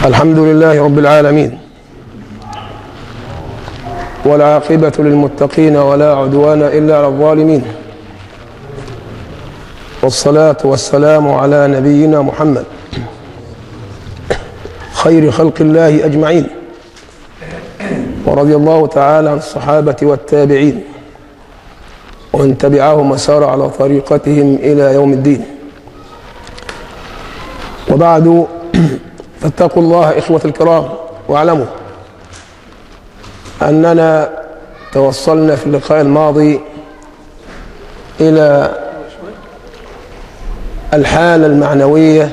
الحمد لله رب العالمين والعاقبة للمتقين ولا عدوان إلا على الظالمين والصلاة والسلام على نبينا محمد خير خلق الله أجمعين ورضي الله تعالى عن الصحابة والتابعين ومن تبعهم وسار على طريقتهم إلى يوم الدين وبعد فاتقوا الله إخوة الكرام واعلموا أننا توصلنا في اللقاء الماضي إلى الحالة المعنوية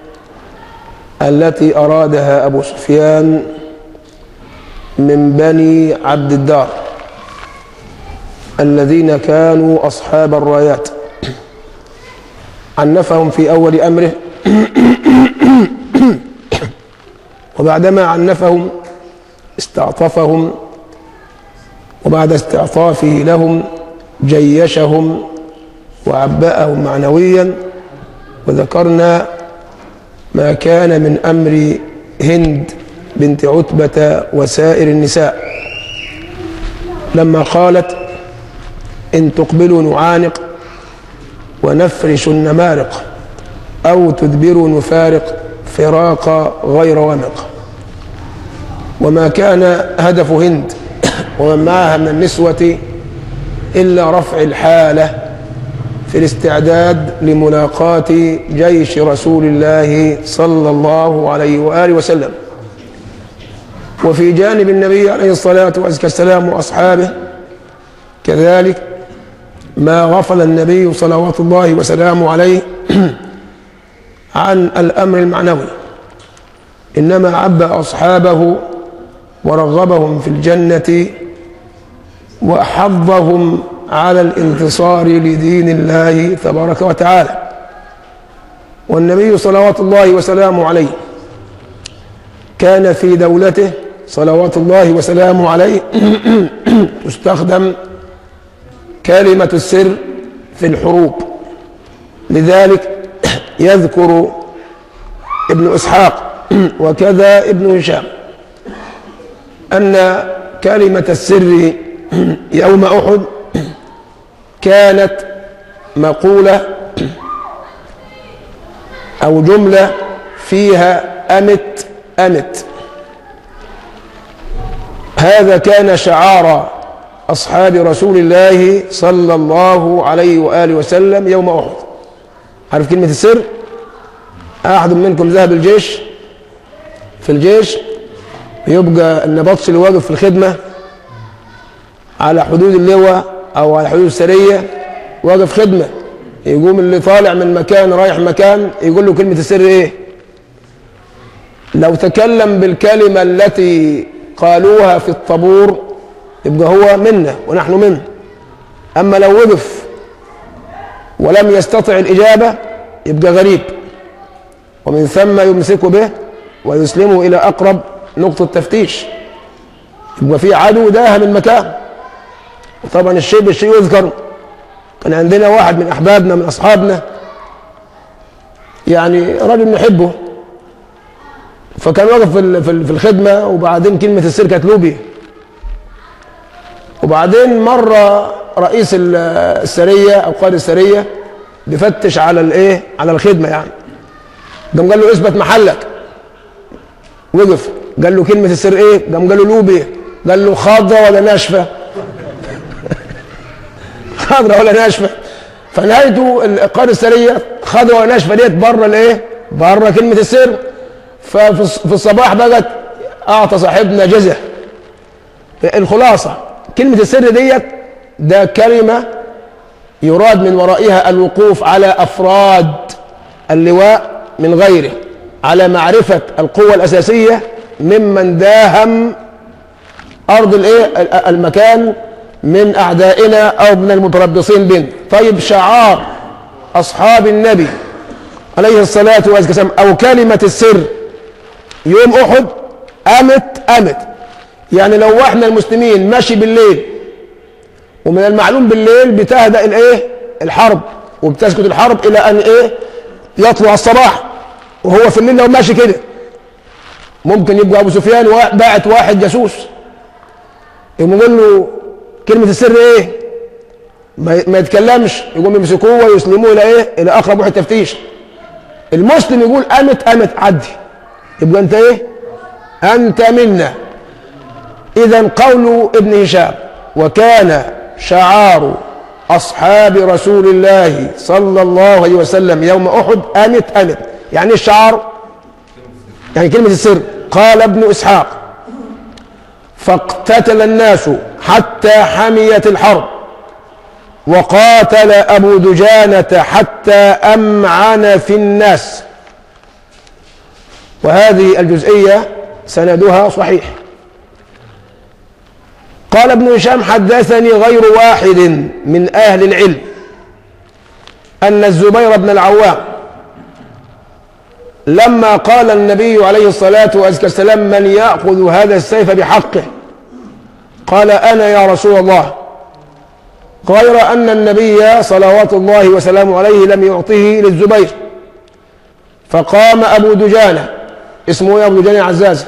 التي أرادها أبو سفيان من بني عبد الدار الذين كانوا أصحاب الرايات عنفهم في أول أمره وبعدما عنفهم استعطفهم وبعد استعطافه لهم جيشهم وعبأهم معنويا وذكرنا ما كان من أمر هند بنت عتبة وسائر النساء لما قالت إن تقبلوا نعانق ونفرش النمارق أو تدبروا نفارق فراق غير ومق وما كان هدف هند ومن معها من النسوة إلا رفع الحالة في الاستعداد لملاقاة جيش رسول الله صلى الله عليه وآله وسلم وفي جانب النبي عليه الصلاة والسلام وأصحابه كذلك ما غفل النبي صلوات الله وسلامه عليه عن الأمر المعنوي إنما عبى أصحابه ورغبهم في الجنة وحضهم على الانتصار لدين الله تبارك وتعالى والنبي صلوات الله وسلامه عليه كان في دولته صلوات الله وسلامه عليه تستخدم كلمة السر في الحروب لذلك يذكر ابن إسحاق وكذا ابن هشام أن كلمة السر يوم أحد كانت مقولة أو جملة فيها أمت أمت هذا كان شعار أصحاب رسول الله صلى الله عليه وآله وسلم يوم أحد عارف كلمة السر أحد منكم ذهب الجيش في الجيش يبقى النبطش اللي واقف في الخدمة على حدود اللواء أو على حدود السرية واقف خدمة يقوم اللي طالع من مكان رايح مكان يقول له كلمة السر إيه لو تكلم بالكلمة التي قالوها في الطابور يبقى هو منا ونحن منه أما لو وقف ولم يستطع الإجابة يبقى غريب ومن ثم يمسك به ويسلمه إلى أقرب نقطة تفتيش يبقى في عدو داها من مكان وطبعا الشيء بالشيء يذكر كان عندنا واحد من أحبابنا من أصحابنا يعني راجل نحبه فكان واقف في الخدمة وبعدين كلمة السر كانت لوبي وبعدين مرة رئيس السرية أو قائد السرية بيفتش على الايه على الخدمة يعني قام قال له اثبت محلك وقف قال له كلمة السر ايه قام قال له لوبي قال له خضرة ولا ناشفة خضرة ولا ناشفة فنهايته قائد السرية خضرة ولا ناشفة ديت بره الايه بره كلمة السر ففي الصباح بقت اعطى صاحبنا جزء الخلاصة كلمة السر ديت ده كلمة يراد من ورائها الوقوف على أفراد اللواء من غيره على معرفة القوة الأساسية ممن داهم أرض الإيه المكان من أعدائنا أو من المتربصين بنا طيب شعار أصحاب النبي عليه الصلاة والسلام أو كلمة السر يوم أحد أمت أمت يعني لو احنا المسلمين ماشي بالليل ومن المعلوم بالليل بتهدأ الايه الحرب وبتسكت الحرب الى ان ايه يطلع الصباح وهو في الليل لو ماشي كده ممكن يبقى ابو سفيان وا- باعت واحد جاسوس يقوم يقول له كلمه السر ايه ما ما يتكلمش يقوم يمسكوه ويسلموه الى ايه الى اقرب واحد تفتيش المسلم يقول قامت قامت عدي يبقى انت ايه انت منا اذا قول ابن هشام وكان شعار اصحاب رسول الله صلى الله عليه وسلم يوم احد قامت قامت يعني ايه الشعار يعني كلمه السر قال ابن اسحاق فاقتتل الناس حتى حميت الحرب وقاتل أبو دجانة حتى أمعن في الناس وهذه الجزئية سندها صحيح قال ابن هشام حدثني غير واحد من أهل العلم أن الزبير بن العوام لما قال النبي عليه الصلاة والسلام من يأخذ هذا السيف بحقه قال أنا يا رسول الله غير أن النبي صلوات الله وسلامه عليه لم يعطه للزبير فقام أبو دجانة اسمه إيه أبو دجانة عزاز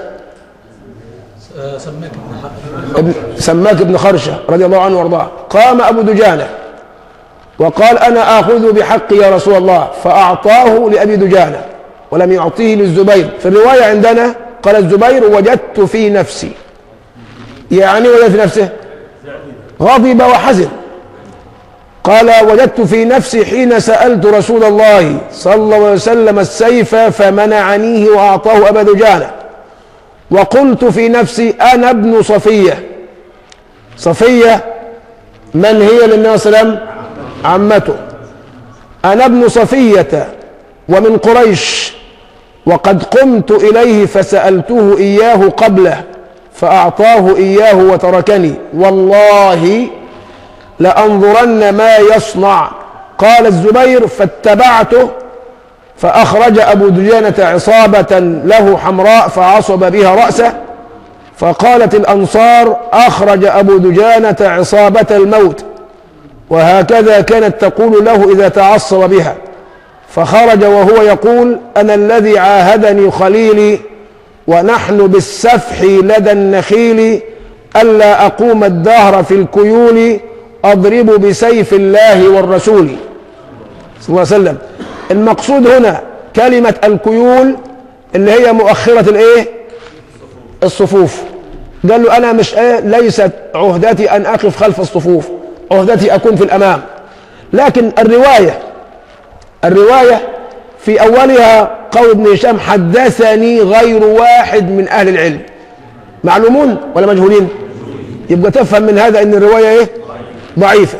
سماك ابن حق ابن سماك بن خرشة رضي الله عنه وارضاه قام أبو دجانة وقال أنا آخذ بحقي يا رسول الله فأعطاه لأبي دجانة ولم يعطيه للزبير في الرواية عندنا قال الزبير وجدت في نفسي يعني وجد في نفسه غضب وحزن قال وجدت في نفسي حين سألت رسول الله صلى الله عليه وسلم السيف فمنعنيه وأعطاه أبا دجانة وقلت في نفسي أنا ابن صفية صفية من هي للنبي صلى الله عليه وسلم عمته أنا ابن صفية ومن قريش وقد قمت إليه فسألته إياه قبله فأعطاه إياه وتركني والله لأنظرن ما يصنع قال الزبير فاتبعته فأخرج أبو دجانة عصابة له حمراء فعصب بها رأسه فقالت الأنصار أخرج أبو دجانة عصابة الموت وهكذا كانت تقول له إذا تعصب بها فخرج وهو يقول أنا الذي عاهدني خليلي ونحن بالسفح لدى النخيل ألا أقوم الدهر في الكيول أضرب بسيف الله والرسول صلى الله عليه وسلم المقصود هنا كلمة الكيول اللي هي مؤخرة الايه الصفوف قال له انا مش ايه ليست عهدتي ان اقف خلف الصفوف عهدتي اكون في الامام لكن الرواية الرواية في اولها قول ابن هشام حدثني غير واحد من اهل العلم معلومون ولا مجهولين يبقى تفهم من هذا ان الرواية ايه ضعيفة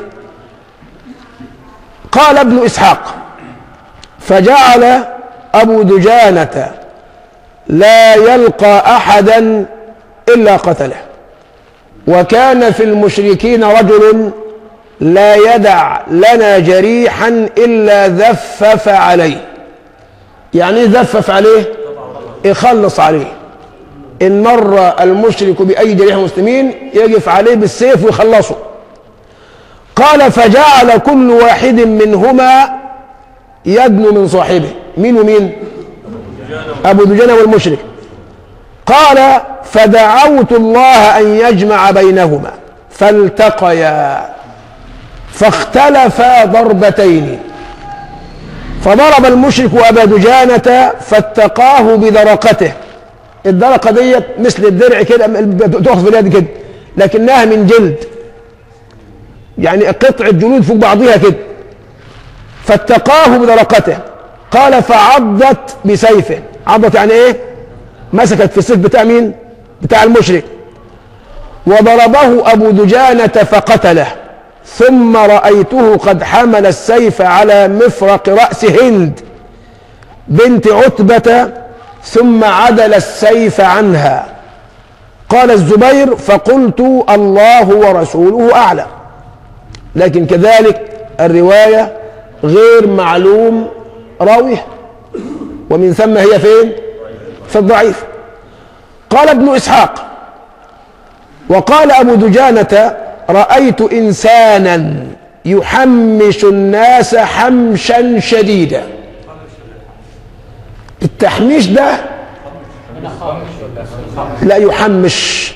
قال ابن اسحاق فجعل أبو دجانة لا يلقى أحدا إلا قتله وكان في المشركين رجل لا يدع لنا جريحا إلا ذفف عليه يعني إيه ذفف عليه يخلص عليه إن مر المشرك بأي جريح مسلمين يقف عليه بالسيف ويخلصه قال فجعل كل واحد منهما يدنو من صاحبه مين ومين أبو دجانة والمشرك قال فدعوت الله أن يجمع بينهما فالتقيا فاختلفا ضربتين فضرب المشرك أبا دجانة فاتقاه بدرقته الدرقة ديت مثل الدرع كده تأخذ في اليد كده لكنها من جلد يعني قطعة جلود فوق بعضها كده فاتقاه بدرقته قال فعضت بسيفه عضت يعني ايه مسكت في السيف بتاع مين بتاع المشرك وضربه ابو دجانة فقتله ثم رأيته قد حمل السيف على مفرق رأس هند بنت عتبة ثم عدل السيف عنها قال الزبير فقلت الله ورسوله أعلم لكن كذلك الرواية غير معلوم راويه ومن ثم هي فين في الضعيف قال ابن إسحاق وقال أبو دجانة رأيت إنسانا يحمش الناس حمشا شديدا التحميش ده لا يحمش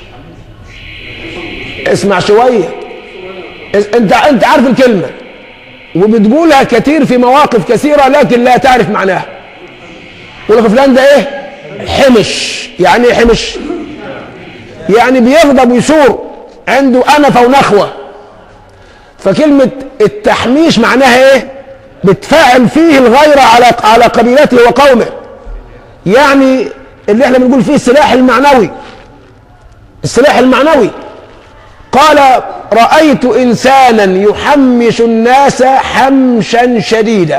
اسمع شويه اس- انت انت عارف الكلمه وبتقولها كتير في مواقف كثيره لكن لا تعرف معناها يقول لك فلان ده ايه حمش يعني ايه حمش يعني بيغضب ويثور عنده انفه ونخوه فكلمه التحميش معناها ايه بتفاعل فيه الغيره على على قبيلته وقومه يعني اللي احنا بنقول فيه السلاح المعنوي السلاح المعنوي قال رأيت إنسانا يحمش الناس حمشا شديدا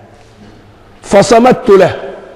فصمت له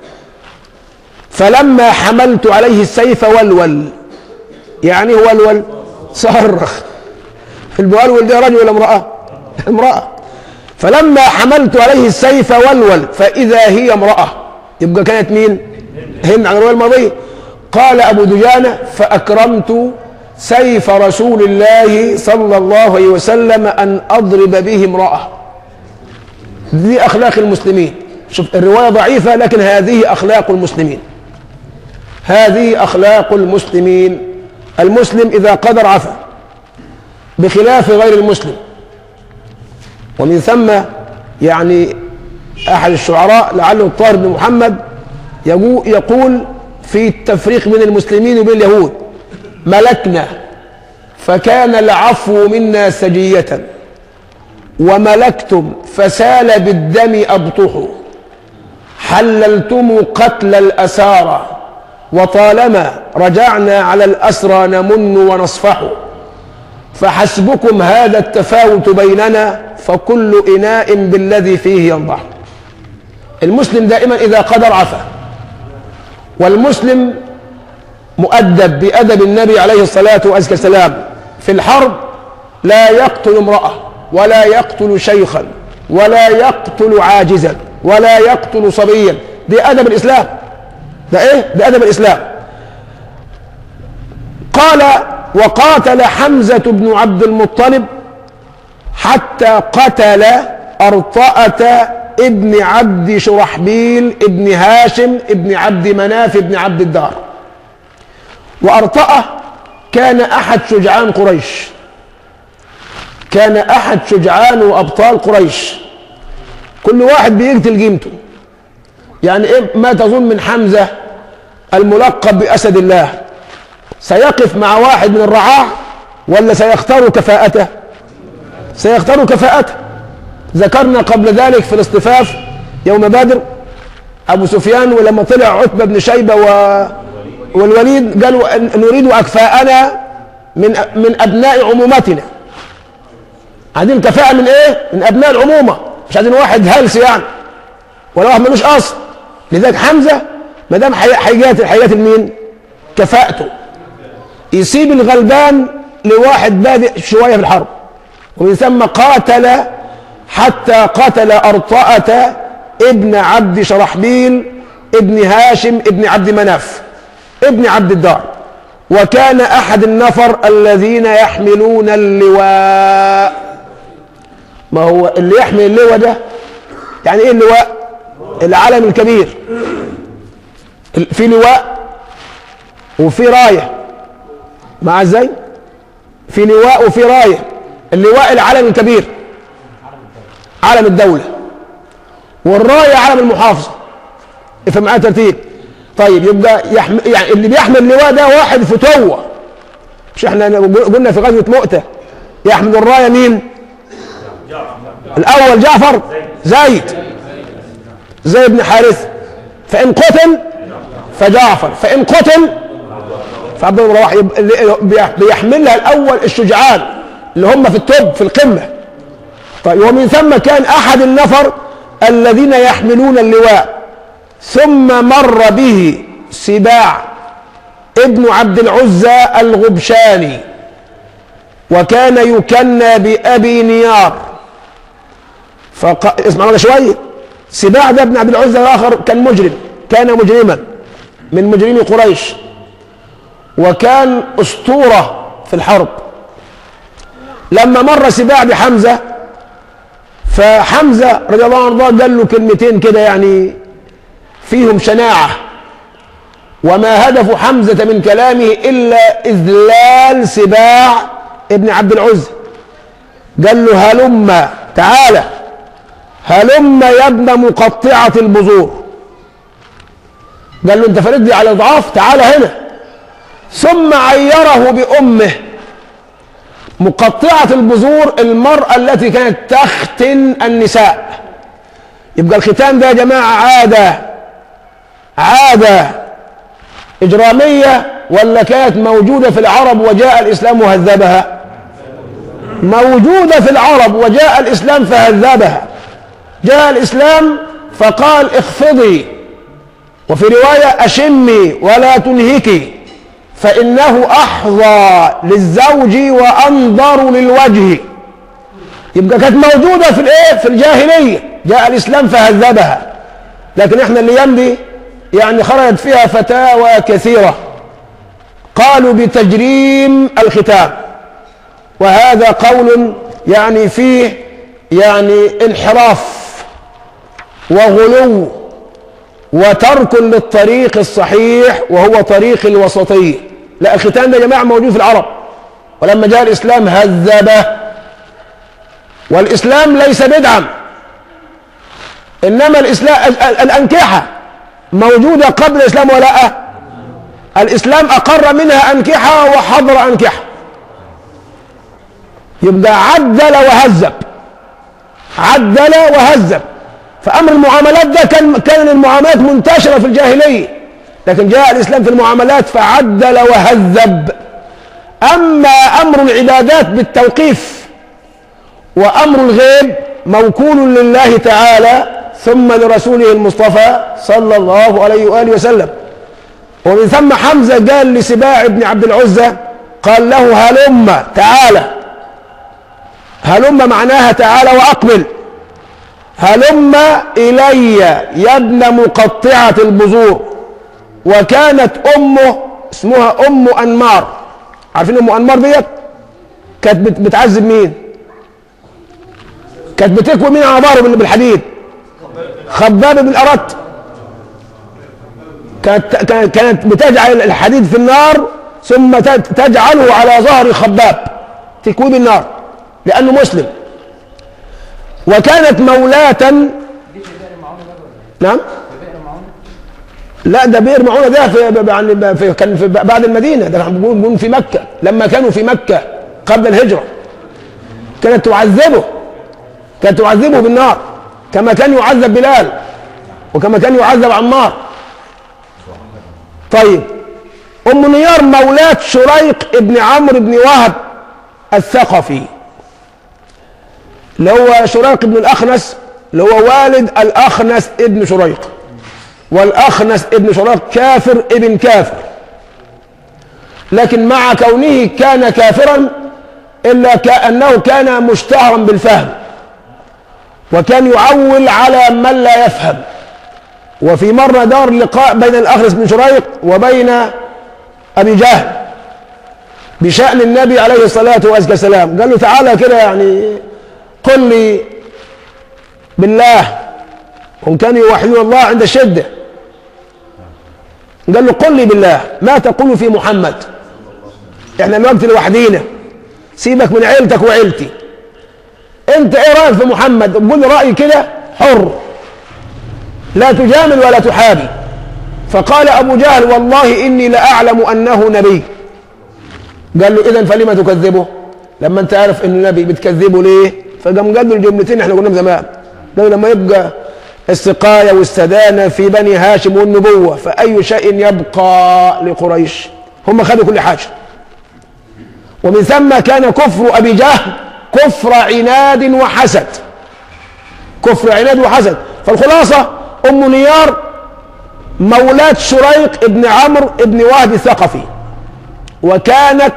فلما حملت عليه السيف ولول يعني هو ولول صرخ المولول ده رجل ولا امرأة امرأة فلما حملت عليه السيف ولول فإذا هي امرأة يبقى كانت مين هن عن الرواية الماضية قال أبو دجانة فأكرمت سيف رسول الله صلى الله عليه وسلم أن أضرب به امرأة دي أخلاق المسلمين شوف الرواية ضعيفة لكن هذه أخلاق المسلمين هذه أخلاق المسلمين المسلم إذا قدر عفا بخلاف غير المسلم ومن ثم يعني أحد الشعراء لعله الطاهر بن محمد يقو- يقول في التفريق بين المسلمين وبين اليهود ملكنا فكان العفو منا سجية وملكتم فسال بالدم أبطح حللتم قتل الأسارى وطالما رجعنا على الأسرى نمن ونصفح فحسبكم هذا التفاوت بيننا فكل إناء بالذي فيه ينضح المسلم دائما إذا قدر عفا والمسلم مؤدب بأدب النبي عليه الصلاة والسلام في الحرب لا يقتل امرأة ولا يقتل شيخا ولا يقتل عاجزا ولا يقتل صبيا دي أدب الإسلام ده إيه؟ ده أدب الإسلام قال وقاتل حمزة بن عبد المطلب حتى قتل أرطأة ابن عبد شرحبيل ابن هاشم ابن عبد مناف ابن عبد الدار وأرطأة كان أحد شجعان قريش كان أحد شجعان وأبطال قريش كل واحد بيقتل قيمته يعني إيه ما تظن من حمزة الملقب بأسد الله سيقف مع واحد من الرعاع ولا سيختار كفاءته سيختار كفاءته ذكرنا قبل ذلك في الاصطفاف يوم بدر أبو سفيان ولما طلع عتبة بن شيبة و... والوليد قالوا أن- نريد أكفاءنا من من أبناء عمومتنا عايزين كفاءة من إيه؟ من أبناء العمومة مش عايزين واحد هلس يعني ولا واحد ملوش أصل لذلك حمزة ما دام حيجات حيجات مين؟ كفاءته يسيب الغلبان لواحد بادئ شوية في الحرب ومن ثم قاتل حتى قتل أرطأة ابن عبد شرحبيل ابن هاشم ابن عبد مناف ابن عبد الدار وكان أحد النفر الذين يحملون اللواء ما هو اللي يحمل اللواء ده يعني ايه اللواء العلم الكبير في لواء وفي رايه مع ازاي في لواء وفي رايه اللواء العلم الكبير علم الدوله والرايه علم المحافظه افهم معايا ترتيب طيب يبقى يحم... يعني اللي بيحمل اللواء ده واحد فتوه مش احنا قلنا في غزوه مؤته يحمل الرايه مين الاول جعفر زيد زيد بن حارثه فان قتل فجعفر فان قتل فعبد الله بن رواحه يب- اللي بيحملها الاول الشجعان اللي هم في التوب في القمه طيب ومن ثم كان احد النفر الذين يحملون اللواء ثم مر به سباع ابن عبد العزى الغبشاني وكان يكنى بأبي نيار فق... اسمعوا شوية سباع ده ابن عبد العزى الآخر كان مجرم كان مجرما من مجرمي قريش وكان أسطورة في الحرب لما مر سباع بحمزة فحمزة رضي الله عنه قال له كلمتين كده يعني فيهم شناعة وما هدف حمزة من كلامه إلا إذلال سباع ابن عبد العزى قال له هلم تعالى هلم يا ابن مقطعة البذور قال له انت فردي على اضعاف تعالى هنا ثم عيره بأمه مقطعة البذور المرأة التي كانت تختن النساء يبقى الختان ده يا جماعة عادة عادة إجرامية ولا كانت موجودة في العرب وجاء الإسلام وهذبها موجودة في العرب وجاء الإسلام فهذبها جاء الإسلام فقال اخفضي وفي رواية أشمي ولا تنهكي فإنه أحظى للزوج وأنظر للوجه يبقى كانت موجودة في الإيه؟ في الجاهلية جاء الإسلام فهذبها لكن إحنا الأيام دي يعني خرجت فيها فتاوى كثيرة قالوا بتجريم الختام وهذا قول يعني فيه يعني انحراف وغلو وترك للطريق الصحيح وهو طريق الوسطية لا الختان ده يا جماعة موجود في العرب ولما جاء الإسلام هذبه والإسلام ليس بدعا إنما الإسلام الأنكحة موجودة قبل الإسلام ولا لا الإسلام أقر منها أنكحة وحظر أنكحة يبقى عدل وهذب عدل وهذب فأمر المعاملات ده كان كان المعاملات منتشرة في الجاهلية لكن جاء الإسلام في المعاملات فعدل وهذب أما أمر العبادات بالتوقيف وأمر الغيب موكول لله تعالى ثم لرسوله المصطفى صلى الله عليه وآله وسلم ومن ثم حمزة قال لسباع بن عبد العزة قال له هلم تعالى هلم معناها تعالى وأقبل هلم إلي يا ابن مقطعة البذور وكانت أمه اسمها أم أنمار عارفين أم أنمار ديت كانت بت- بتعذب مين كانت بتكوي مين على ظهره بال- بالحديد خباب بن الأرت كانت كانت- كانت بتجعل الحديد في النار ثم ت- تجعله على ظهر خباب تكويه بالنار لأنه مسلم وكانت مولاة نعم لا ده بئر معونة ده في ب- يعني في كان في بعد المدينة ده كان بيقول بيقول في مكة لما كانوا في مكة قبل الهجرة كانت تعذبه كانت تعذبه بالنار كما كان يعذب بلال وكما كان يعذب عمار طيب ام نيار مولاة شريق ابن عمرو بن وهب الثقفي اللي هو شريق بن الاخنس اللي هو والد الاخنس ابن شريق والاخنس ابن شريق كافر ابن كافر لكن مع كونه كان كافرا الا كانه كان مشتهرا بالفهم وكان يعول على من لا يفهم وفي مرة دار لقاء بين الأخرس بن شريق وبين أبي جهل بشأن النبي عليه الصلاة والسلام قال له تعالى كده يعني قل لي بالله هم كانوا يوحدون الله عند الشدة قال له قل لي بالله ما تقول في محمد احنا الوقت لوحدينا سيبك من عيلتك وعيلتي انت ايه رايك في محمد قول لي رايي كده حر لا تجامل ولا تحابي فقال ابو جهل والله اني لاعلم انه نبي قال له اذا فلما تكذبه لما انت عارف انه نبي بتكذبه ليه فقام قال له الجملتين احنا قلنا زمان قال لما يبقى السقايه والسدانه في بني هاشم والنبوه فاي شيء يبقى لقريش هم خدوا كل حاجه ومن ثم كان كفر ابي جهل كفر عناد وحسد كفر عناد وحسد فالخلاصة أم نيار مولاة شريق ابن عمرو ابن وهب الثقفي وكانت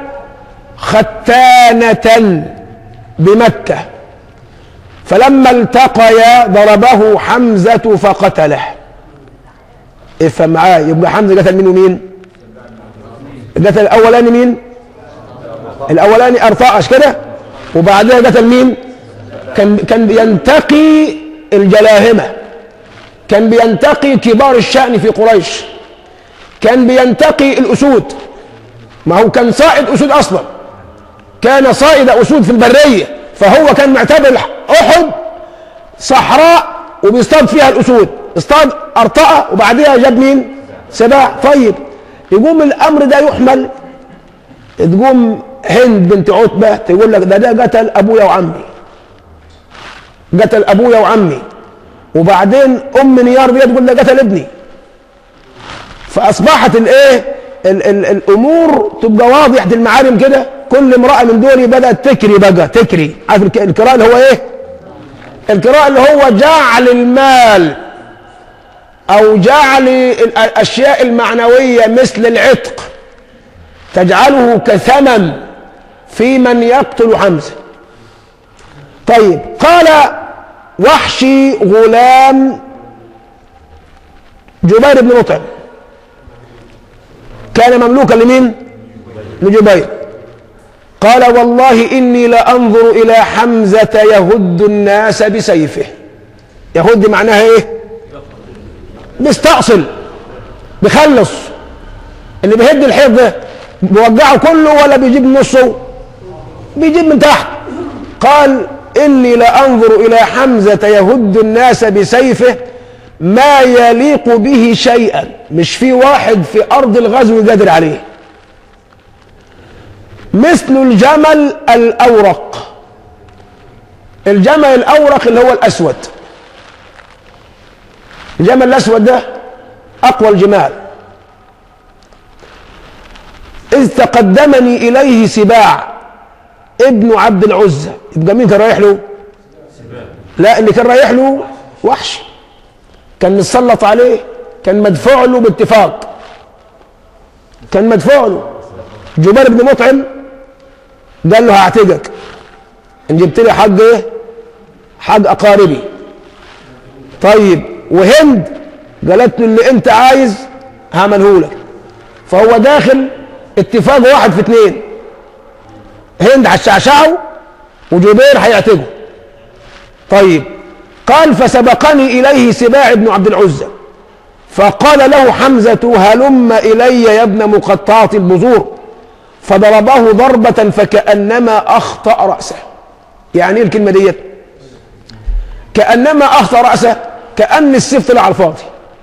ختانة بمكة فلما التقيا ضربه حمزة فقتله افهم معايا يبقى حمزة قتل منه مين؟ قتل الأولاني مين؟ الأولاني أرطاش كده وبعدها قتل مين؟ كان كان بينتقي الجلاهمة كان بينتقي كبار الشأن في قريش كان بينتقي الأسود ما هو كان صائد أسود أصلا كان صائد أسود في البرية فهو كان معتبر أحد صحراء وبيصطاد فيها الأسود اصطاد أرطأة وبعدها جاب مين سباع طيب يقوم الأمر ده يحمل تقوم هند بنت عتبة تقول لك ده ده قتل أبويا وعمي قتل أبويا وعمي وبعدين أم نيار دي تقول ده قتل ابني فأصبحت الإيه ال ال الأمور تبقى واضحة المعالم كده كل امرأة من دول بدأت تكري بقى تكري عارف الك- الكراء اللي هو إيه الكراء اللي هو جعل المال أو جعل الأشياء المعنوية مثل العتق تجعله كثمن في من يقتل حمزة طيب قال وحشي غلام جبير بن مطعم كان مملوكا لمين لجبير قال والله إني لأنظر إلى حمزة يهد الناس بسيفه يهد معناها إيه بيستأصل بيخلص اللي بيهد الحيط ده بيوقعه كله ولا بيجيب نصه بيجيب من تحت قال إني لأنظر إلى حمزة يهد الناس بسيفه ما يليق به شيئا مش في واحد في أرض الغزو قادر عليه مثل الجمل الأورق الجمل الأورق اللي هو الأسود الجمل الأسود ده أقوى الجمال إذ تقدمني إليه سباع ابن عبد العزة يبقى مين كان رايح له؟ لا اللي كان رايح له وحش كان متسلط عليه كان مدفوع له باتفاق كان مدفوع له جبير بن مطعم قال له هعتقك ان جبت لي حق ايه؟ حق اقاربي طيب وهند قالت له اللي انت عايز هعمله لك فهو داخل اتفاق واحد في اتنين هند هتشعشعه وجبير هيعتقه طيب قال فسبقني إليه سباع بن عبد العزة فقال له حمزة هلم إلي يا ابن مقطعة البذور فضربه ضربة فكأنما أخطأ رأسه يعني ايه الكلمة ديت كأنما أخطأ رأسه كأن السيف طلع على الفاضي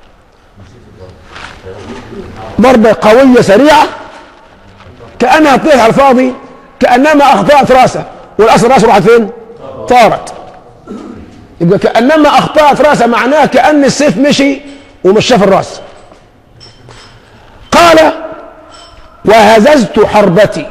ضربة قوية سريعة كأنها طلعت على الفاضي كأنما أخطأت رأسه والأصل رأسه راحت فين؟ طارت يبقى كأنما أخطأت رأسه معناه كأن السيف مشي ومش شاف الرأس قال وهززت حربتي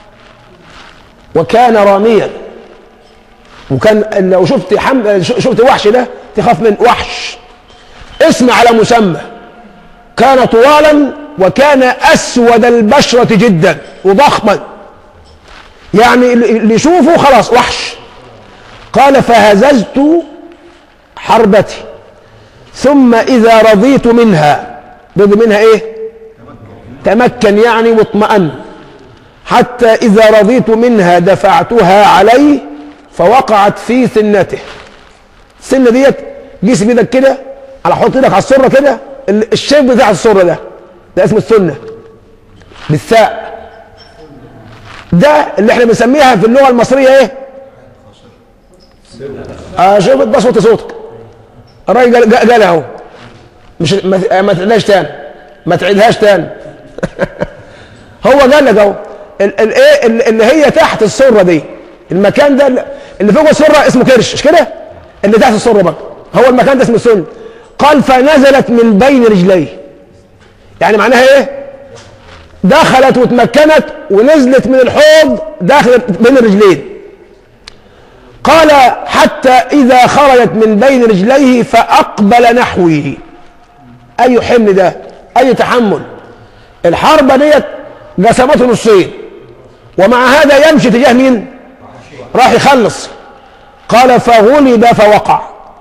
وكان راميا وكان لو شفت حم... شفت وحش ده تخاف من وحش اسم على مسمى كان طوالا وكان اسود البشره جدا وضخما يعني اللي يشوفه خلاص وحش قال فهززت حربتي ثم اذا رضيت منها رضي منها ايه تمكن يعني واطمأن حتى اذا رضيت منها دفعتها عليه فوقعت في سنته السنه ديت جيس بايدك كده على حط ايدك على السره كده الشيب بتاع السره ده ده اسمه السنه بالثاء ده اللي احنا بنسميها في اللغه المصريه ايه اه شوف بصوت صوتك الراجل قال قال اهو مش ما, ما تعيدهاش تاني ما تعيدهاش تاني هو قال لك اهو الايه اللي هي تحت السره دي المكان ده اللي فوق السره اسمه كرش مش كده اللي تحت السره بقى هو المكان ده اسمه السن قال فنزلت من بين رجليه يعني معناها ايه دخلت وتمكنت ونزلت من الحوض دخلت بين الرجلين قال حتى إذا خرجت من بين رجليه فأقبل نحوي أي حمل ده أي تحمل الحربة ديت قسمته نصين ومع هذا يمشي تجاه مين راح يخلص قال فغلب فوقع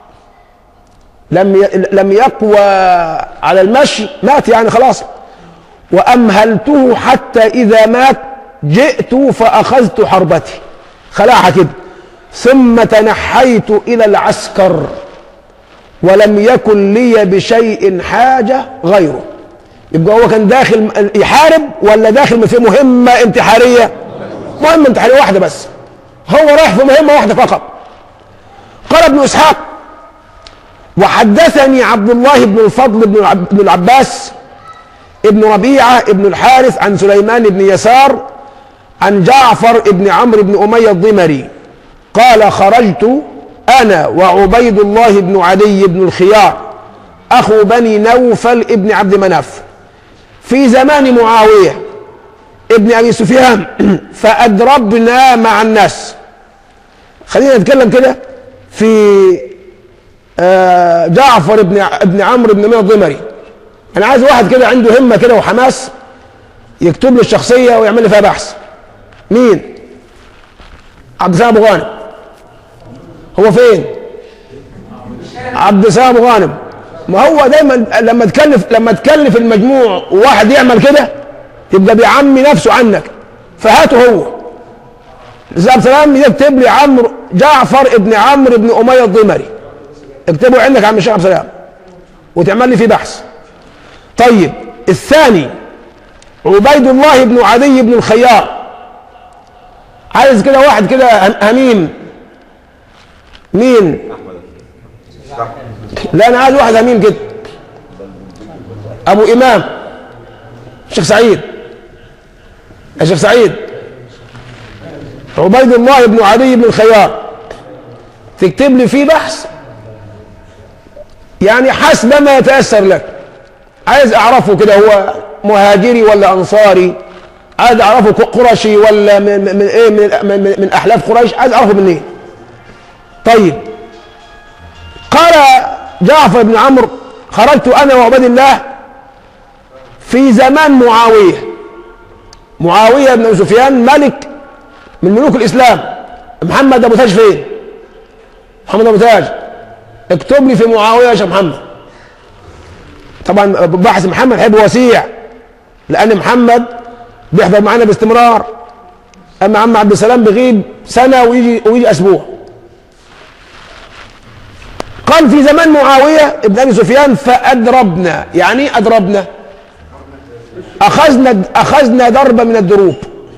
لم لم يقوى على المشي مات يعني خلاص وأمهلته حتى إذا مات جئت فأخذت حربتي خلاعها كده ثم تنحيت إلى العسكر ولم يكن لي بشيء حاجة غيره يبقى هو كان داخل يحارب ولا داخل في مهمة انتحارية مهمة انتحارية واحدة بس هو رايح في مهمة واحدة فقط قال ابن إسحاق وحدثني عبد الله بن الفضل بن العب- بن العباس ابن ربيعة ابن الحارث عن سليمان بن يسار عن جعفر بن عمرو بن أمية الضمري قال خرجت أنا وعبيد الله بن عدي بن الخيار أخو بني نوفل ابن عبد مناف في زمان معاوية ابن أبي سفيان فأدربنا مع الناس خلينا نتكلم كده في آه، جعفر بن ابن عمرو بن أمية الضمري أنا عايز واحد كده عنده همة كده وحماس يكتب لي الشخصية ويعمل لي فيها بحث مين؟ عبد السلام أبو غانم هو فين؟ عبد السلام أبو غانم ما هو دايما لما تكلف لما تكلف المجموع وواحد يعمل كده يبقى بيعمي نفسه عنك فهاته هو عبد السلام يكتب لي عمرو جعفر ابن عمرو ابن أمية الضمري اكتبه عندك يا عم الشيخ عبد السلام وتعمل لي فيه بحث طيب الثاني عبيد الله بن عدي بن الخيار عايز كده واحد كده هميم مين لا انا عايز واحد هميم كده ابو امام الشيخ سعيد يا شيخ سعيد عبيد الله بن عدي بن الخيار تكتب لي فيه بحث يعني حسب ما يتيسر لك عايز اعرفه كده هو مهاجري ولا انصاري عايز اعرفه قرشي ولا من, من, من ايه من, من, من احلاف قريش عايز اعرفه منين طيب قال جعفر بن عمرو خرجت انا وعبد الله في زمان معاويه معاويه بن أبي سفيان ملك من ملوك الاسلام محمد ابو تاج فين محمد ابو تاج اكتب لي في معاويه يا شيخ محمد طبعا بحث محمد هيبقى وسيع لان محمد بيحضر معانا باستمرار اما عم عبد السلام بيغيب سنه ويجي ويجي اسبوع قال في زمان معاويه ابن ابي سفيان فادربنا يعني ايه ادربنا اخذنا اخذنا ضربه من الدروب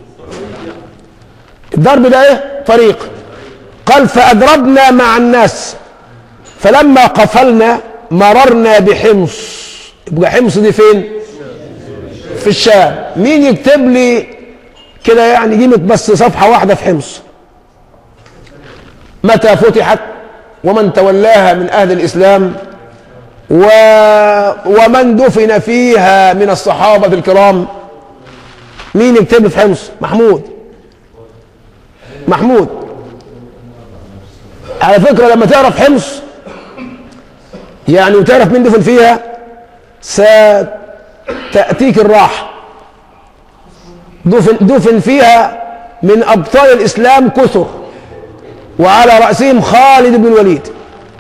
الضرب ده ايه طريق قال فادربنا مع الناس فلما قفلنا مررنا بحمص يبقى حمص دي فين في الشام مين يكتب لي كده يعني قيمة بس صفحة واحدة في حمص متى فتحت ومن تولاها من أهل الإسلام و... ومن دفن فيها من الصحابة الكرام مين يكتب لي في حمص محمود محمود على فكرة لما تعرف حمص يعني وتعرف مين دفن فيها ستأتيك الراحة دفن, دفن فيها من أبطال الإسلام كثر وعلى رأسهم خالد بن الوليد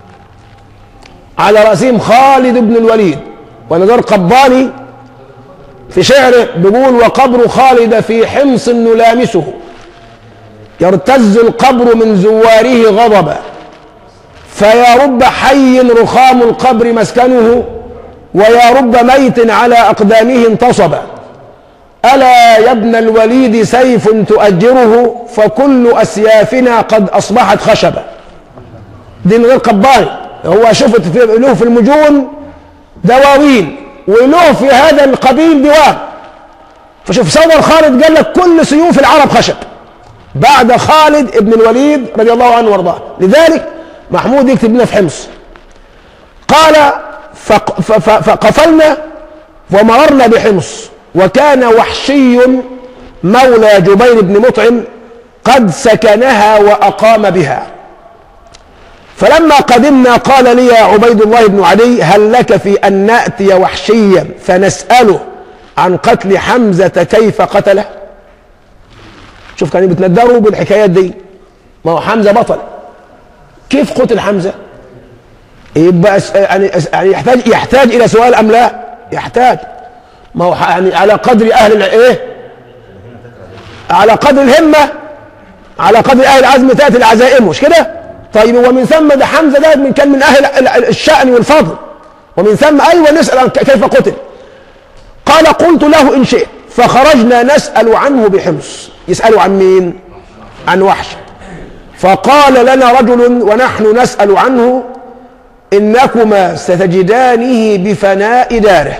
على رأسهم خالد بن الوليد ونذر قباني في شعره بيقول وقبر خالد في حمص نلامسه يرتز القبر من زواره غضبا فيا رب حي رخام القبر مسكنه ويا رب ميت على أقدامه انتصب ألا يا ابن الوليد سيف تؤجره فكل أسيافنا قد أصبحت خشبا دي من غير قباني هو شفت في له في المجون دواوين وله في هذا القبيل ديوان فشوف صور خالد قال لك كل سيوف العرب خشب بعد خالد ابن الوليد رضي الله عنه وارضاه لذلك محمود يكتب لنا في حمص قال فق- ف- ف- فقفلنا ومررنا بحمص وكان وحشي مولى جبير بن مطعم قد سكنها وأقام بها فلما قدمنا قال لي يا عبيد الله بن علي هل لك في أن نأتي وحشيا فنسأله عن قتل حمزة كيف قتله شوف كانوا بيتندروا بالحكايات دي ما هو حمزة بطل كيف قتل حمزة يبقى أس- يعني أس- يعني يحتاج يحتاج الى سؤال ام لا يحتاج ما هو ح- يعني على قدر اهل الع- ايه على قدر الهمه على قدر اهل العزم تاتي العزائم مش كده طيب ومن ثم ده حمزه ده من كان من اهل ال- ال- الشان والفضل ومن ثم ايوه نسال عن ك- كيف قتل قال قلت له إن شئت فخرجنا نسأل عنه بحمص يسألوا عن مين عن وحش فقال لنا رجل ونحن نسأل عنه إنكما ستجدانه بفناء داره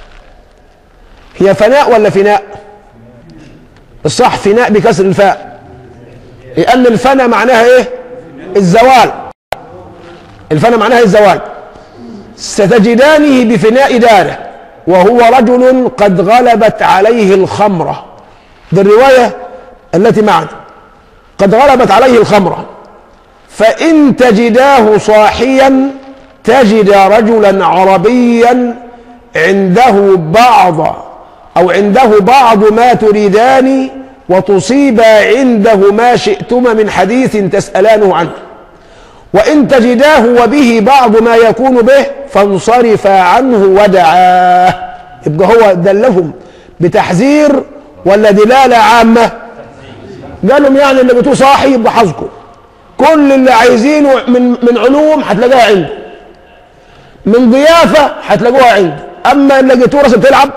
هي فناء ولا فناء الصح فناء بكسر الفاء لأن الفناء معناها إيه الزوال الفناء معناها الزوال ستجدانه بفناء داره وهو رجل قد غلبت عليه الخمرة دي الرواية التي معنا قد غلبت عليه الخمرة فإن تجداه صاحيا تجد رجلا عربيا عنده بعض أو عنده بعض ما تريدان وتصيبا عنده ما شئتما من حديث تسألانه عنه وإن تجداه وبه بعض ما يكون به فانصرفا عنه ودعاه يبقى هو دلهم بتحذير ولا دلالة عامة قال لهم يعني اللي بتوع صاحي يبقى حظكم كل اللي عايزينه من من علوم هتلاقوها عنده من ضيافة هتلاقوها عنده أما اللي لقيتوه راسه بتلعب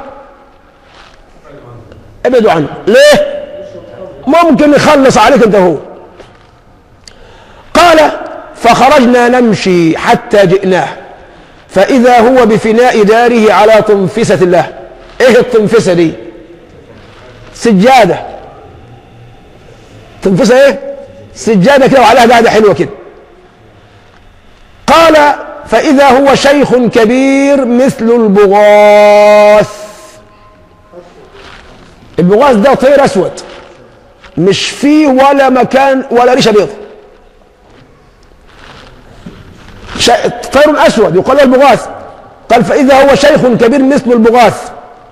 ابعدوا عنه ليه؟ ممكن يخلص عليك انت هو قال فخرجنا نمشي حتى جئناه فإذا هو بفناء داره على طنفسة الله ايه الطنفسة دي سجادة طنفسة ايه سجادة كده وعليها قاعدة حلوة كده قال فإذا هو شيخ كبير مثل البغاث البغاث ده طير أسود مش فيه ولا مكان ولا ريشة بيض طير أسود يقال له البغاث قال فإذا هو شيخ كبير مثل البغاث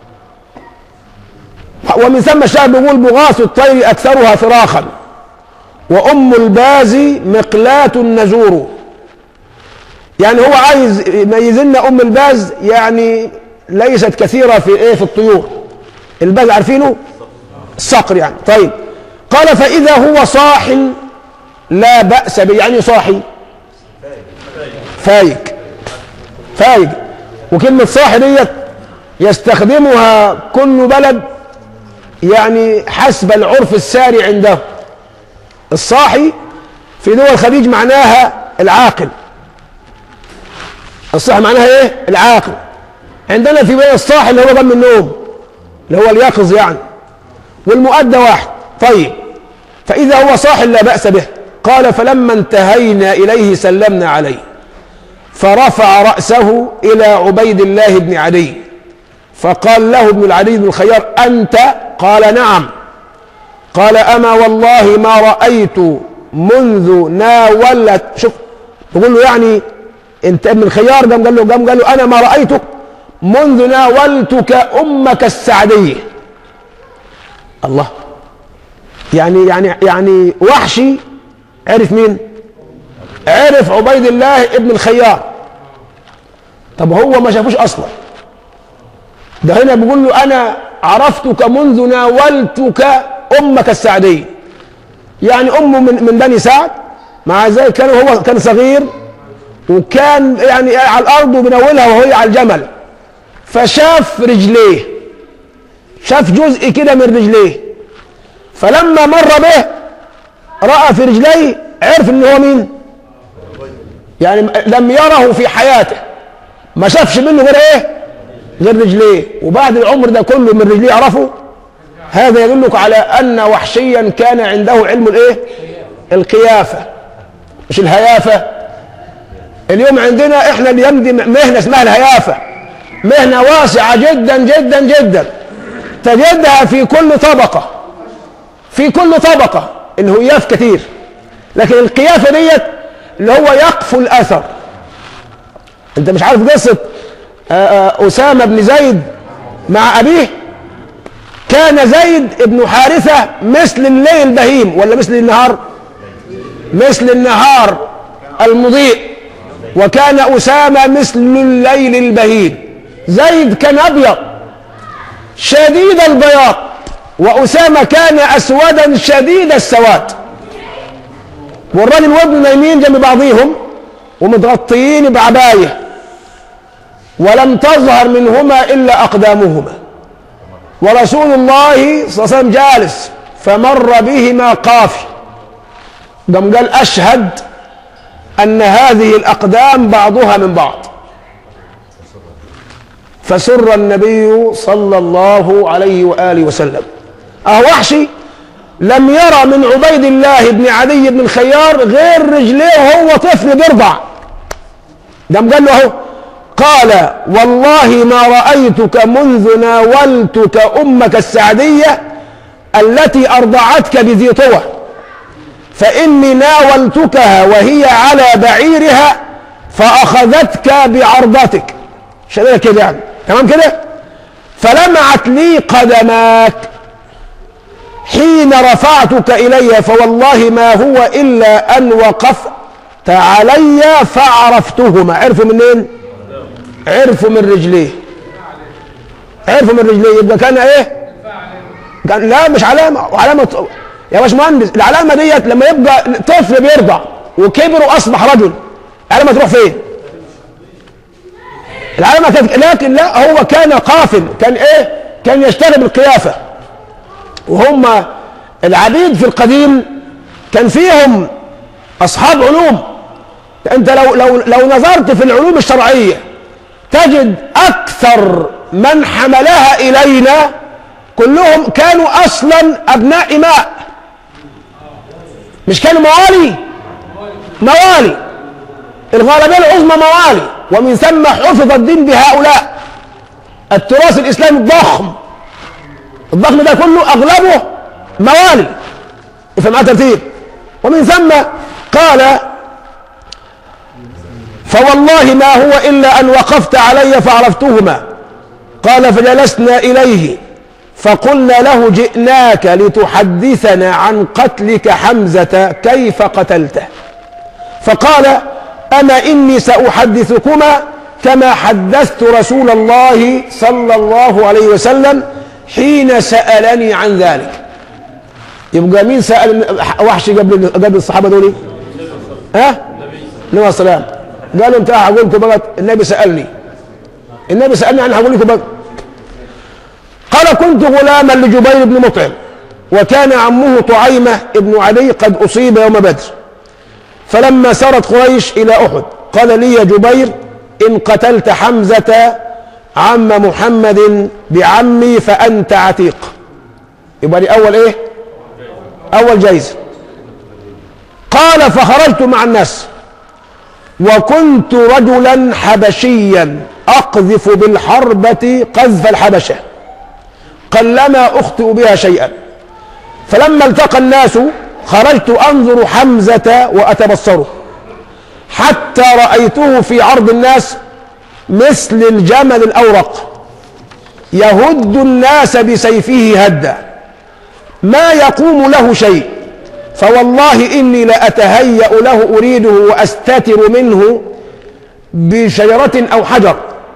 ومن ثم الشاعر بيقول بغاث الطير أكثرها فراخا وأم الباز مقلاة النزور يعني هو عايز يميز لنا أم الباز يعني ليست كثيرة في إيه في الطيور الباز عارفينه الصقر يعني طيب قال فإذا هو صاح لا بأس به يعني صاحي فايق فايق وكلمة صاحي ديت يستخدمها كل بلد يعني حسب العرف الساري عنده الصاحي في دول الخليج معناها العاقل الصاحي معناها ايه العاقل عندنا في بين الصاحي اللي هو ضم النوم اللي هو اليقظ يعني والمؤدى واحد طيب فإذا هو صاح لا بأس به قال فلما انتهينا إليه سلمنا عليه فرفع رأسه إلى عبيد الله بن عدي فقال له ابن العدي بن الخيار أنت قال نعم قال أما والله ما رأيت منذ ناولت شوف بقول له يعني انت ابن الخيار قام قال له قام قال له انا ما رايتك منذ ناولتك امك السعديه الله يعني يعني يعني وحشي عرف مين عرف عبيد الله ابن الخيار طب هو ما شافوش اصلا ده هنا بيقول له انا عرفتك منذ ناولتك امك السعديه يعني امه من من بني سعد مع ذلك كان هو كان صغير وكان يعني على الارض وبناولها وهي على الجمل فشاف رجليه شاف جزء كده من رجليه فلما مر به راى في رجليه عرف ان هو مين يعني لم يره في حياته ما شافش منه غير ايه غير رجليه وبعد العمر ده كله من رجليه عرفه هذا يدلك على ان وحشيا كان عنده علم الايه القيافه مش الهيافه اليوم عندنا احنا اليوم دي مهنه اسمها الهيافه مهنه واسعه جدا جدا جدا تجدها في كل طبقه في كل طبقه الهياف كتير لكن القيافه ديت اللي هو يقفو الاثر انت مش عارف قصه اسامه بن زيد مع ابيه كان زيد بن حارثه مثل الليل البهيم ولا مثل النهار مثل النهار المضيء وكان أسامة مثل الليل البهيم زيد كان أبيض شديد البياض وأسامة كان أسودا شديد السواد والراجل وابنه نايمين جنب بعضيهم ومتغطيين بعباية ولم تظهر منهما إلا أقدامهما ورسول الله صلى الله عليه وسلم جالس فمر بهما قافي قام قال أشهد أن هذه الأقدام بعضها من بعض فسر النبي صلى الله عليه وآله وسلم أه وحشي لم يرى من عبيد الله بن عدي بن الخيار غير رجليه وهو طفل بيرضع قام قال له اهو قال والله ما رأيتك منذ ناولتك أمك السعدية التي أرضعتك بذي طوى فإني ناولتكها وهي على بعيرها فأخذتك بعرضتك شديدة كده يعني تمام كده فلمعت لي قدماك حين رفعتك إلي فوالله ما هو إلا أن وقفت علي فعرفتهما عرفوا منين عرفوا من رجليه عرفوا من رجليه يبقى كان ايه كان لا مش علامة وعلامة يا باشمهندس العلامة ديت لما يبقى طفل بيرضع وكبر واصبح رجل العلامة تروح فين العلامة كانت لكن لا هو كان قافل كان ايه كان يشتغل بالقيافة وهم العبيد في القديم كان فيهم اصحاب علوم انت لو لو لو نظرت في العلوم الشرعيه تجد اكثر من حملها الينا كلهم كانوا اصلا ابناء اماء مش كانوا موالي موالي الغالبيه العظمى موالي ومن ثم حفظ الدين بهؤلاء التراث الاسلامي الضخم الضخم ده كله اغلبه موالي افهم معايا ترتيب ومن ثم قال فوالله ما هو إلا أن وقفت علي فعرفتهما قال فجلسنا إليه فقلنا له جئناك لتحدثنا عن قتلك حمزة كيف قتلته فقال أما إني سأحدثكما كما حدثت رسول الله صلى الله عليه وسلم حين سألني عن ذلك يبقى مين سأل وحش قبل قبل الصحابة دول ها؟ النبي عليه السلام قالوا انت هقول لكم بقى النبي سالني النبي سالني انا هقول لكم بقى قال كنت غلاما لجبير بن مطعم وكان عمه طعيمه ابن علي قد اصيب يوم بدر فلما سارت قريش الى احد قال لي يا جبير ان قتلت حمزه عم محمد بعمي فانت عتيق يبقى دي اول ايه اول جايزه قال فخرجت مع الناس وكنت رجلا حبشيا اقذف بالحربة قذف الحبشة قلما اخطئ بها شيئا فلما التقى الناس خرجت انظر حمزة واتبصره حتى رأيته في عرض الناس مثل الجمل الاورق يهد الناس بسيفه هدا ما يقوم له شيء فوالله إني لأتهيأ له أريده وأستتر منه بشجرة أو حجر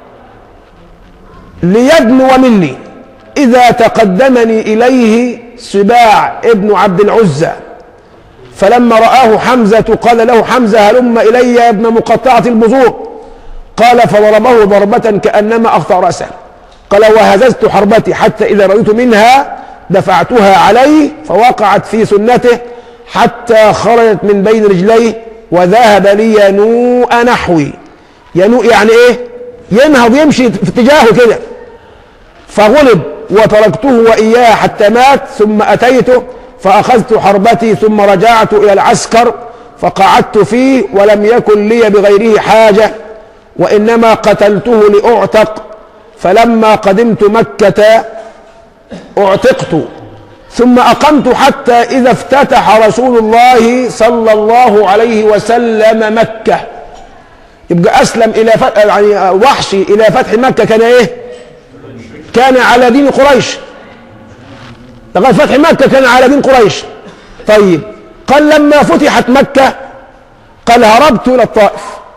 ليدنو مني إذا تقدمني إليه سباع ابن عبد العزى فلما رآه حمزة قال له حمزة هلم إلي يا ابن مقطعة البذور قال فضربه ضربة كأنما أخطأ رأسه قال وهززت حربتي حتى إذا رأيت منها دفعتها عليه فوقعت في سنته حتى خرجت من بين رجليه وذهب لي ينوء نحوي ينوء يعني ايه ينهض يمشي في اتجاهه كده فغلب وتركته وإياه حتى مات ثم أتيته فأخذت حربتي ثم رجعت إلى العسكر فقعدت فيه ولم يكن لي بغيره حاجة وإنما قتلته لأعتق فلما قدمت مكة اعتقت ثم أقمت حتى إذا افتتح رسول الله صلى الله عليه وسلم مكة يبقى أسلم إلى فتح يعني وحشي إلى فتح مكة كان إيه؟ كان على دين قريش لغاية فتح مكة كان على دين قريش طيب قال لما فتحت مكة قال هربت إلى الطائف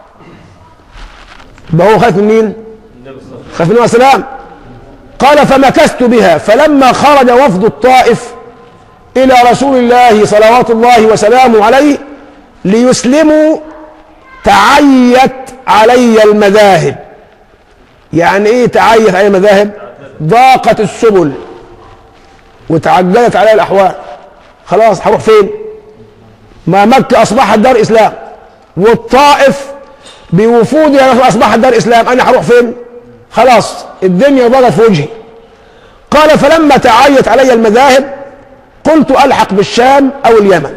يبقى هو خايف من مين؟ خايف من السلام قال فمكثت بها فلما خرج وفد الطائف إلى رسول الله صلوات الله وسلامه عليه ليسلموا تعيت علي المذاهب يعني ايه تعيت علي المذاهب ضاقت السبل وتعجلت علي الاحوال خلاص هروح فين ما مكة اصبحت دار اسلام والطائف بوفودها اصبحت دار اسلام انا هروح فين خلاص الدنيا ضاقت في وجهي قال فلما تعايت علي المذاهب قلت الحق بالشام او اليمن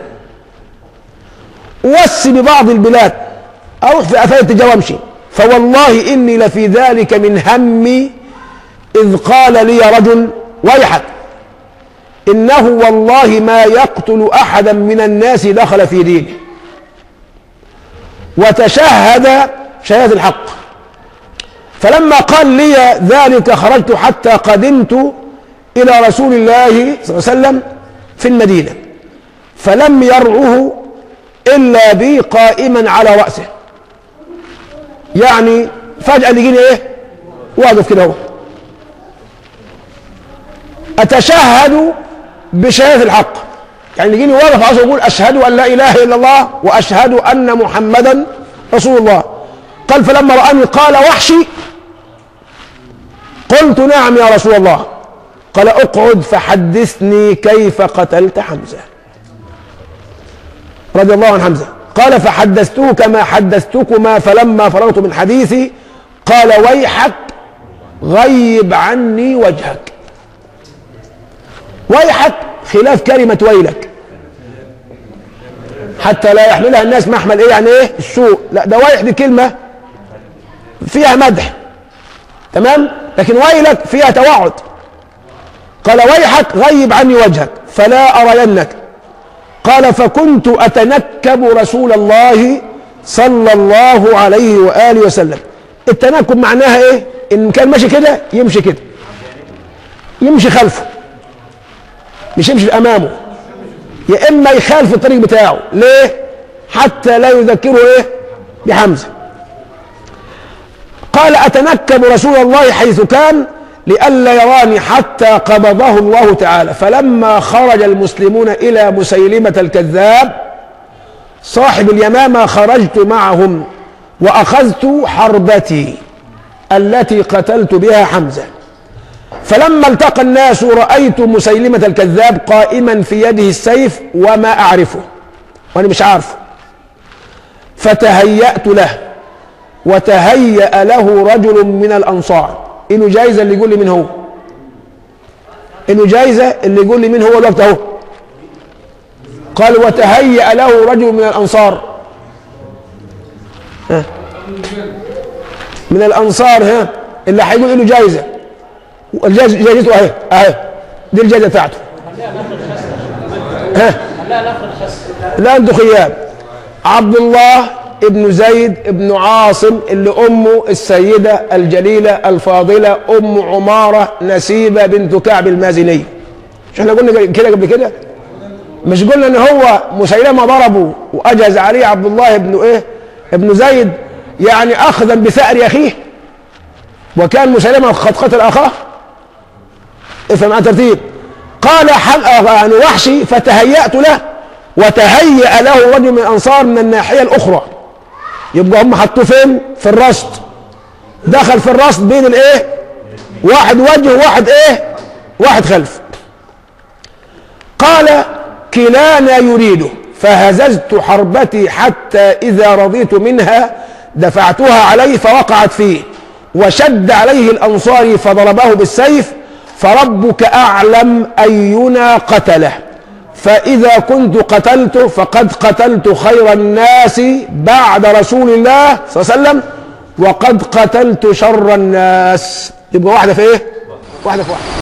وسي ببعض البلاد اروح في اثار التجاره وامشي فوالله اني لفي ذلك من همي اذ قال لي رجل ويحك انه والله ما يقتل احدا من الناس دخل في دينه وتشهد شهاده الحق فلما قال لي ذلك خرجت حتى قدمت الى رسول الله صلى الله عليه وسلم في المدينه فلم يرعه الا بي قائما على راسه يعني فجاه يجيني ايه واقف كده هو اتشهد بشهاده الحق يعني يجيني واقف عاوز اقول اشهد ان لا اله الا الله واشهد ان محمدا رسول الله قال فلما رآني قال وحشي قلت نعم يا رسول الله قال اقعد فحدثني كيف قتلت حمزة رضي الله عن حمزة قال فحدثته كما حدثتكما فلما فرغت من حديثي قال ويحك غيب عني وجهك ويحك خلاف كلمة ويلك حتى لا يحملها الناس محمل ايه يعني ايه السوء لا ده ويح دي كلمة فيها مدح تمام لكن ويلك فيها توعد قال ويحك غيب عني وجهك فلا أرينك قال فكنت أتنكب رسول الله صلى الله عليه وآله وسلم التنكب معناها ايه ان كان ماشي كده يمشي كده يمشي خلفه مش يمشي امامه يا اما يخالف الطريق بتاعه ليه حتى لا يذكره ايه بحمزه قال اتنكب رسول الله حيث كان لئلا يراني حتى قبضه الله تعالى فلما خرج المسلمون الى مسيلمه الكذاب صاحب اليمامه خرجت معهم واخذت حربتي التي قتلت بها حمزه فلما التقى الناس رايت مسيلمه الكذاب قائما في يده السيف وما اعرفه وانا مش عارفه فتهيأت له وتهيأ له رجل من الانصار انه جايزه اللي يقول لي مين هو انه جايزه اللي يقول لي مين هو الوقت اهو قال وتهيأ له رجل من الانصار ها من الانصار ها اللي هيقول له جايزه الجايزه جايزته اهي اهي دي الجايزه بتاعته ها لا انتوا خياب عبد الله ابن زيد ابن عاصم اللي امه السيده الجليله الفاضله ام عماره نسيبه بنت كعب المازني مش احنا قلنا كده قبل كده مش قلنا ان هو مسيلمه ضربه واجهز عليه عبد الله ابن ايه ابن زيد يعني اخذا بثأر اخيه وكان مسيلمه قد قتل اخاه افهم عن ترتيب قال حم... يعني وحشي فتهيأت له وتهيأ له رجل من الانصار من الناحيه الاخرى يبقى هم حطوه فين في الرصد دخل في الرصد بين الايه واحد وجه وواحد ايه واحد خلف قال كلانا يريده فهززت حربتي حتى إذا رضيت منها دفعتها عليه فوقعت فيه وشد عليه الأنصاري فضربه بالسيف فربك أعلم أينا قتله فإذا كنت قتلته فقد قتلت خير الناس بعد رسول الله صلى الله عليه وسلم وقد قتلت شر الناس يبقى واحدة في إيه؟ واحدة في واحدة